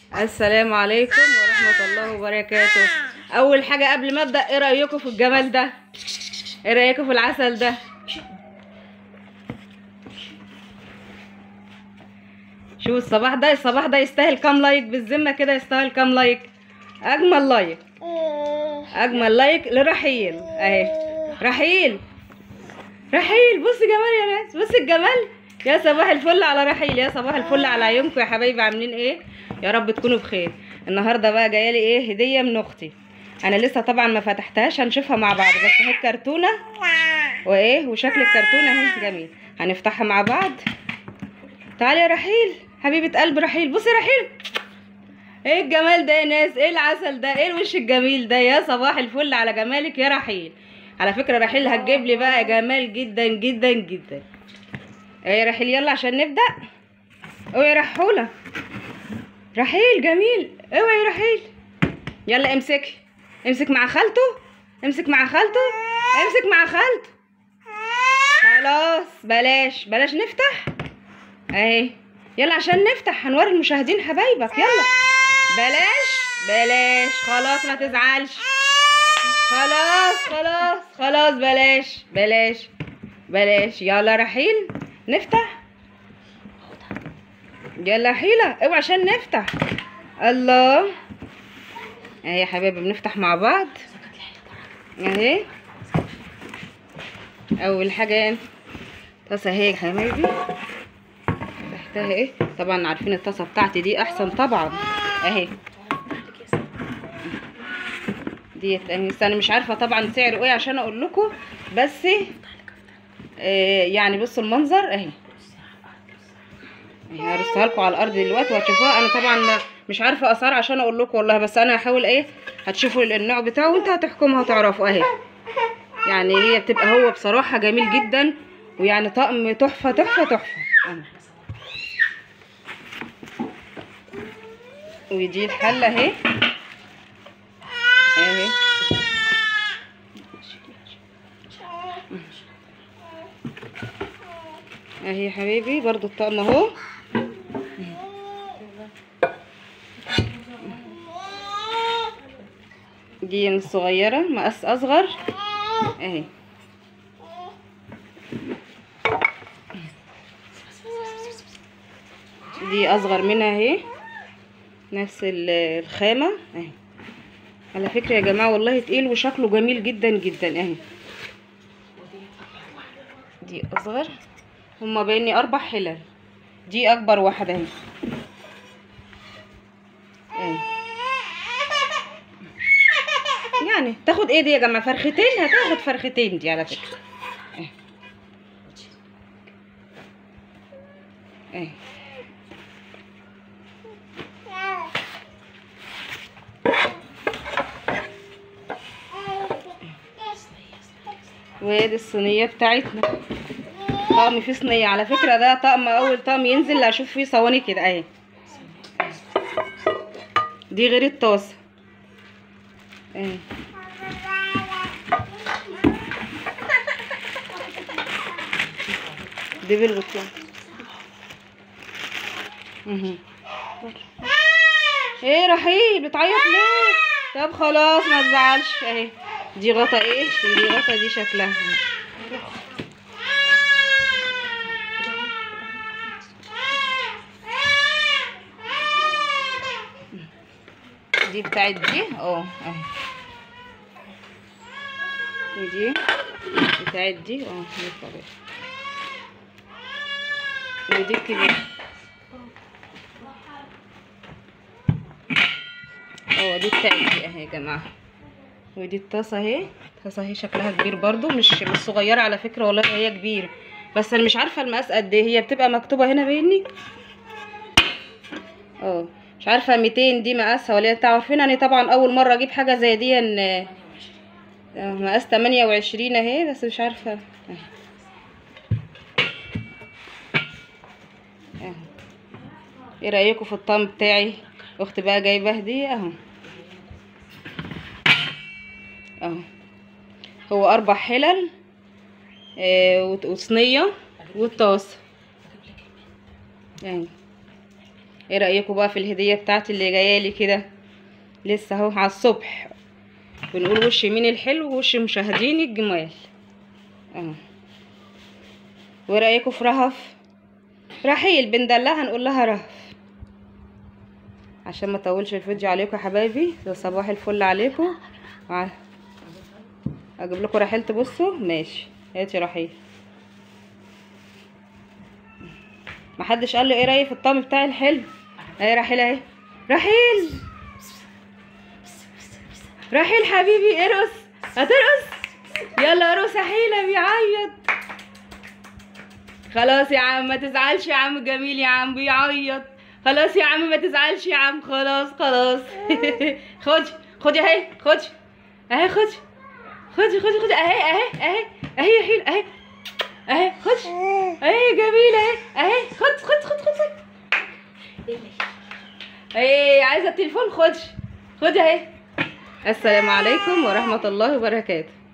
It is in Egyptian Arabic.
السلام عليكم ورحمة الله وبركاته أول حاجة قبل ما أبدأ إيه رأيكم في الجمال ده؟ إيه رأيكم في العسل ده؟ شوف الصباح ده الصباح ده يستاهل كام لايك بالذمة كده يستاهل كام لايك؟ أجمل لايك أجمل لايك لرحيل أهي رحيل رحيل بص جمال يا ناس بص الجمال يا صباح الفل على رحيل يا صباح الفل على عيونكم يا حبايبي عاملين ايه يا رب تكونوا بخير النهارده بقى جايه لي ايه هديه من اختي انا لسه طبعا ما فتحتهاش هنشوفها مع بعض بس اهي الكرتونه وايه وشكل الكرتونه اهي جميل هنفتحها مع بعض تعالي يا رحيل حبيبه قلب رحيل بصي يا رحيل ايه الجمال ده يا ناس ايه العسل ده ايه الوش الجميل ده يا صباح الفل على جمالك يا رحيل على فكره رحيل هتجيب لي بقى جمال جدا جدا جدا ايه يا رحيل يلا عشان نبدا اوعي يا رحوله رحيل جميل اوعي يا رحيل يلا امسكي امسك مع خالته امسك مع خالته امسك مع خالته خلاص بلاش بلاش نفتح اهي يلا عشان نفتح هنوري المشاهدين حبايبك يلا بلاش بلاش خلاص ما تزعلش خلاص خلاص خلاص بلاش بلاش بلاش يلا رحيل نفتح يلا حيلة اوعى عشان نفتح الله اهي يا حبايبي بنفتح مع بعض اهي اول حاجة طاسة اهي يا حبايبي تحتها ايه طبعا عارفين الطاسة بتاعتي دي احسن طبعا اهي ديت اهي بس انا مش عارفة طبعا سعره ايه عشان اقول لكم بس آه يعني بصوا المنظر اهي اهي هرصها لكم على الارض دلوقتي وهتشوفوها انا طبعا مش عارفه اسعار عشان اقول لكم والله بس انا هحاول ايه هتشوفوا النوع بتاعه وانت هتحكموا هتعرفوا اهي يعني هي بتبقى هو بصراحه جميل جدا ويعني طقم تحفه تحفه تحفه أهي. ودي الحله اهي اهي اهي يا حبيبي برضو الطقم اهو دي الصغيرة مقاس اصغر اهي دي اصغر منها اهي نفس ال- الخامة اهي على فكرة يا جماعة والله تقيل وشكله جميل جدا جدا اهي دي اصغر هما بيني اربع حلل دي اكبر واحده اهي اهي يعني تاخد ايه دي يا جماعه فرختين هتاخد فرختين دي على فكره اهي اهي وادي الصينيه بتاعتنا طقم فيه صينيه على فكره ده طقم اول طقم ينزل اشوف فيه صواني كده اهي دي غير الطاسه اهي دي بالبطيخ مهم. ايه رحيل بتعيط ليه طب خلاص ما تزعلش اهي دي غطا ايه دي غطا دي شكلها دي بتاعت دي اه اهي ودي بتاعت دي اه دي الطبيعي ودي الكبيرة اه دي بتاعت دي اهي يا جماعة ودي الطاسة اهي الطاسة اهي شكلها كبير برضو مش مش صغيرة على فكرة والله هي كبيرة بس انا مش عارفة المقاس قد ايه هي بتبقى مكتوبة هنا بايني اه مش عارفه 200 دي مقاسها ولا انتوا عارفين انا طبعا اول مره اجيب حاجه زي دي ان آه، مقاس 28 اهي بس مش عارفه اهي اهو ايه رايكم في الطقم بتاعي اختي بقى جايبه هديه اهو اهو هو اربع حلل آه، وت- وصينيه والطاسه اهي ايه رايكم بقى في الهديه بتاعتي اللي جايه لي كده لسه اهو على الصبح بنقول وش مين الحلو وش مشاهديني الجمال اه وايه رايكم في رهف رحيل بندلعها نقول لها رهف عشان ما اطولش الفيديو عليكم يا حبايبي ده صباح الفل عليكم وع- اجيب لكم رحيل تبصوا ماشي هاتي رحيل محدش قال له ايه رايك في الطقم بتاعي الحلو اهي رحيل اهي رحيل رحيل حبيبي ارقص هترقص يلا ارقص يا حيلة بيعيط خلاص يا عم ما تزعلش يا عم جميل يا عم بيعيط خلاص يا عم ما تزعلش يا عم خلاص خلاص خدي خدي اهي خدي اهي خدي خدي خدي خدي اهي اهي اهي اهي يا حيل اهي اهي خدي اهي جميلة اهي اهي خد خد خد خد خد اهي عايزة التليفون خدي خدي اهي السلام عليكم ورحمة الله وبركاته